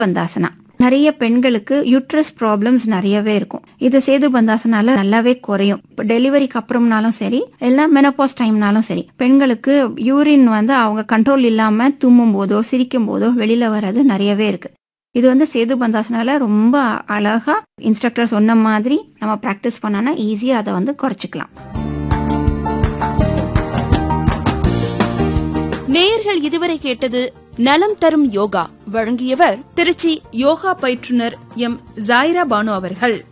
பந்தாசனா நிறைய பெண்களுக்கு uterus problems நிறையவே இருக்கும் இது சேது பந்தாசனால நல்லாவே குறையும் இப்போ டெலிவரிக்கு அப்புறம்னாலும் சரி இல்லைன்னா மெனப்பாஸ் டைம்னாலும் சரி பெண்களுக்கு யூரின் வந்து அவங்க கண்ட்ரோல் இல்லாம தும்மும் போதோ சிரிக்கும் போதோ வெளியில வர்றது நிறையவே இருக்கு இது வந்து சேது பந்தாசனால ரொம்ப அழகா இன்ஸ்ட்ரக்டர் சொன்ன மாதிரி நம்ம ப்ராக்டிஸ் பண்ணோன்னா ஈஸியா அதை வந்து குறைச்சிக்கலாம் நேயர்கள் இதுவரை கேட்டது நலம் தரும் யோகா வழங்கியவர் திருச்சி யோகா பயிற்றுனர் எம் ஜாயிரா பானு அவர்கள்